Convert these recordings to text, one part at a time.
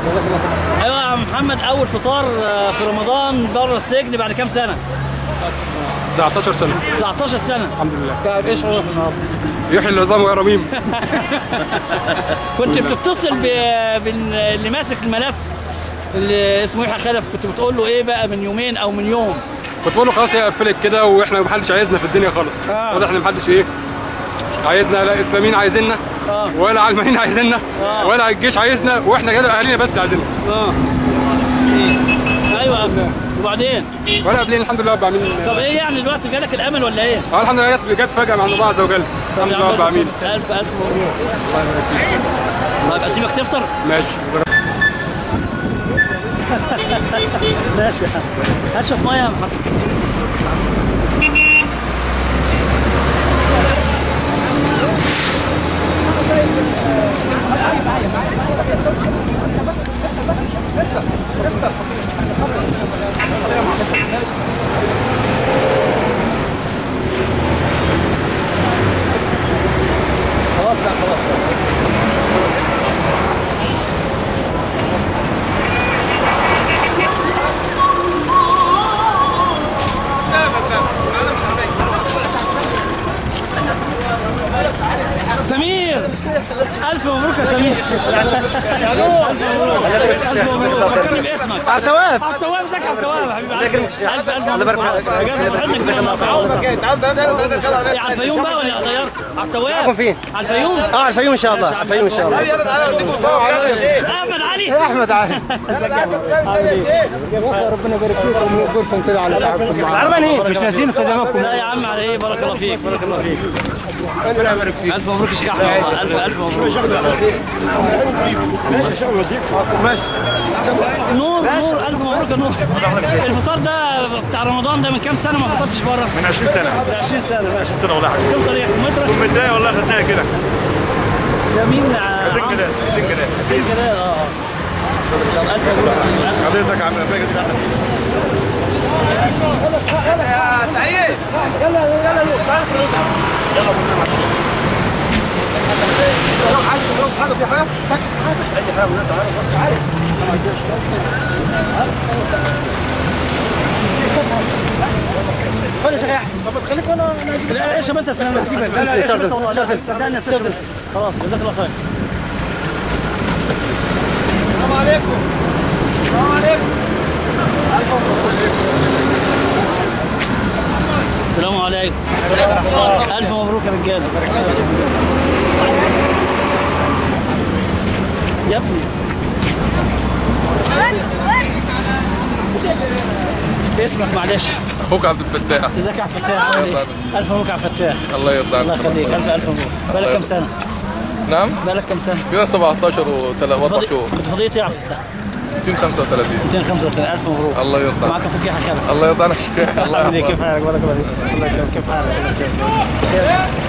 ايوه يا محمد اول فطار آه، في رمضان بره السجن بعد كام سنه 19 سنه 19 سنه الحمد لله طيب ايه شعورك النهارده يحيي العظام ويا رميم كنت بتتصل ب- باللي ماسك الملف اللي اسمه يحيى خلف كنت بتقول له ايه بقى من يومين او من يوم كنت بقول له خلاص هي قفلت كده واحنا محدش عايزنا في الدنيا خالص آه. واضح ان محدش ايه عايزنا لا اسلاميين عايزيننا آه. ولا علمانيين عايزيننا آه. ولا الجيش عايزنا واحنا كده اهالينا بس اللي عايزيننا اه ايوه وبعدين ولا قابلين الحمد لله رب العالمين طب ايه يعني دلوقتي جالك الامل ولا ايه؟ اه الحمد لله جت جت فجاه من عند الله عز وجل الحمد لله رب العالمين الف الف مبروك طيب اسيبك تفطر؟ ماشي ماشي اشرب ميه يا محمد خلاص لا خلاص سمير الف مبروك يا سمير الف مبروك الف مبروك فكرني باسمك على التواب عبد التواب ازيك يا عبد التواب حبيبي الله يكرمك يا الف الف الله يبارك فيك. إيه، على الفيوم بقى ولا غيرت عبد التواب معكم فين؟ على الفيوم اه على الفيوم ان شاء الله على الفيوم ان شاء الله احمد علي احمد علي ربنا يبارك فيكم ويقدركم كده على تعبكم معانا العربان هي مش ناسيين خدماتكم لا يا عم على ايه بارك الله فيك بارك الله فيك الف مبروك يا شيخ احمد والله الف الف مبروك نور نور الف مبروك يا نور الفطار ده بتاع رمضان ده من كام سنه ما فطرتش بره من 20 سنه من 20 سنه ماشي سنه ولا حاجه تفطر ايه كمثرى كنت متضايق والله خدناها كده ده مين حسين كده حسين كده حسين كده اه طب الف مبروك حضرتك عامل فاكر بتاعتك خد يا شيخ يحيى طب خليك وانا لا ايش انت سلام سيبك لا لا ايش انت والله لا، صدقني هتشرب. خلاص جزاك الله خير السلام عليكم السلام عليكم السلام عليكم الف مبروك يا رجاله يا ابني اسمك معلش اخوك عبد الفتاح ازيك يا عبد الفتاح عامل ايه؟ الف مبروك يا عبد الفتاح الله يرضى الله عنك يخليك الف الف مبروك بقالك كام سنه؟ نعم بقالك كام سنه؟ كده 17 و4 فاضي- شهور كنت فضيت ايه يا عبد الفتاح؟ 235 235 الف مبروك الله يرضى معاك عنك اخوك يحيى خلف الله يرضى عنك يا شيخ الله عامل ايه يرضى كيف حالك بارك الله فيك الله يكرمك كيف حالك الله يكرمك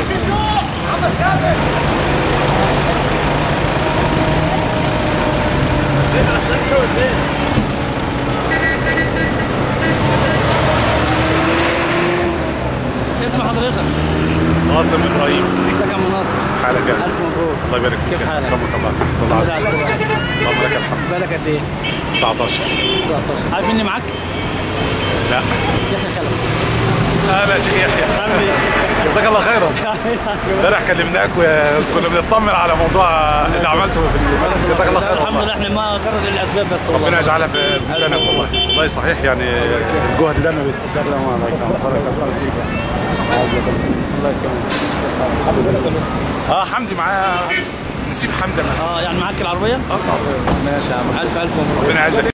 اسم حضرتك قاسم ابراهيم ازيك يا عم ناصر حالك يا الف مبروك الله يبارك فيك كيف حالك؟ ربك الله الله الحمد لله على عزيز السلامة. اللهم لك الحمد بالك قد ايه؟ 19 19 عارف مين معاك؟ لا يحيى خلف اهلا يا شيخ يحيى عامل ايه؟ جزاك الله خيرا امبارح كلمناك وكنا بنطمن على موضوع اللي عملته في المدرسه جزاك الله خير الحمد والله لله احنا ما غرد الاسباب بس والله ربنا يجعلها في ميزانك والله والله صحيح يعني الجهد ده ما بيت السلام عليكم بارك الله فيك الله يكرمك اه حمدي معايا نسيب حمدي انا اه يعني معاك العربيه؟ اه ماشي يا عم الف الف مبروك ربنا يعزك